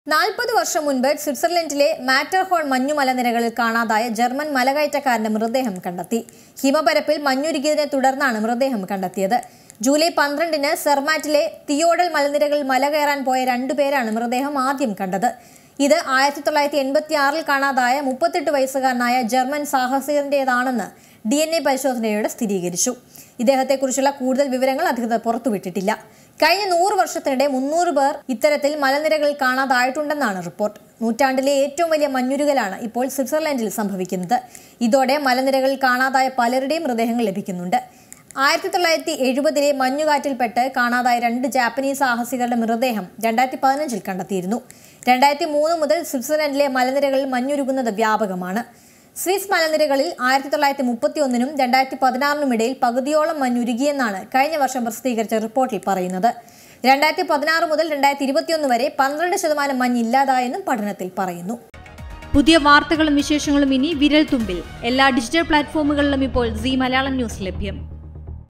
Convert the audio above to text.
നാൽപ്പത് വർഷം മുൻപ് സ്വിറ്റ്സർലൻഡിലെ മാറ്റർഹോൺ മഞ്ഞുമലനിരകളിൽ കാണാതായ ജർമ്മൻ മലകയറ്റക്കാരന്റെ മൃതദേഹം കണ്ടെത്തി ഹിമപരപ്പിൽ മഞ്ഞുരുകിയതിനെ തുടർന്നാണ് മൃതദേഹം കണ്ടെത്തിയത് ജൂലൈ പന്ത്രണ്ടിന് സെർമാറ്റിലെ തിയോഡൽ മലനിരകളിൽ മല കയറാൻ പോയ രണ്ടുപേരാണ് മൃതദേഹം ആദ്യം കണ്ടത് ഇത് ആയിരത്തി തൊള്ളായിരത്തി എൺപത്തി ആറിൽ കാണാതായ മുപ്പത്തെട്ട് വയസ്സുകാരനായ ജർമ്മൻ സാഹസികന്റേതാണെന്ന് ഡി എൻ എ പരിശോധനയോടെ സ്ഥിരീകരിച്ചു ഇദ്ദേഹത്തെക്കുറിച്ചുള്ള കൂടുതൽ വിവരങ്ങൾ അധികൃതർ പുറത്തുവിട്ടിട്ടില്ല കഴിഞ്ഞ നൂറ് വർഷത്തിനിടെ മുന്നൂറ് പേർ ഇത്തരത്തിൽ മലനിരകളിൽ കാണാതായിട്ടുണ്ടെന്നാണ് റിപ്പോർട്ട് നൂറ്റാണ്ടിലെ ഏറ്റവും വലിയ മഞ്ഞുരുകലാണ് ഇപ്പോൾ സ്വിറ്റ്സർലൻഡിൽ സംഭവിക്കുന്നത് ഇതോടെ മലനിരകളിൽ കാണാതായ പലരുടെയും മൃതദേഹങ്ങൾ ലഭിക്കുന്നുണ്ട് ആയിരത്തി തൊള്ളായിരത്തി എഴുപതിലെ മഞ്ഞുകാറ്റിൽപ്പെട്ട് കാണാതായ രണ്ട് ജാപ്പനീസ് സാഹസികളുടെ മൃതദേഹം രണ്ടായിരത്തി പതിനഞ്ചിൽ കണ്ടെത്തിയിരുന്നു രണ്ടായിരത്തി മൂന്ന് മുതൽ സ്വിറ്റ്സർലൻഡിലെ മലനിരകളിൽ മഞ്ഞുരുകുന്നത് വ്യാപകമാണ് സ്വിസ് മലനിരകളിൽ ആയിരത്തി തൊള്ളായിരത്തി മുപ്പത്തി ഒന്നിനും രണ്ടായിരത്തി പതിനാറിനും ഇടയിൽ പകുതിയോളം മഞ്ഞുരുകിയെന്നാണ് കഴിഞ്ഞ വർഷം പ്രസിദ്ധീകരിച്ച റിപ്പോർട്ടിൽ പറയുന്നത് രണ്ടായിരത്തി പതിനാറ് മുതൽ രണ്ടായിരത്തി ഇരുപത്തിയൊന്ന് വരെ പന്ത്രണ്ട് ശതമാനം മഞ്ഞ് ഇല്ലാതായെന്നും പഠനത്തിൽ പറയുന്നു പുതിയ വാർത്തകളും വിശേഷങ്ങളും ഇനി വിരൽ തുമ്പിൽ എല്ലാ ഡിജിറ്റൽ പ്ലാറ്റ്ഫോമുകളിലും ഇപ്പോൾ സി മലയാളം ന്യൂസ് ലഭ്യം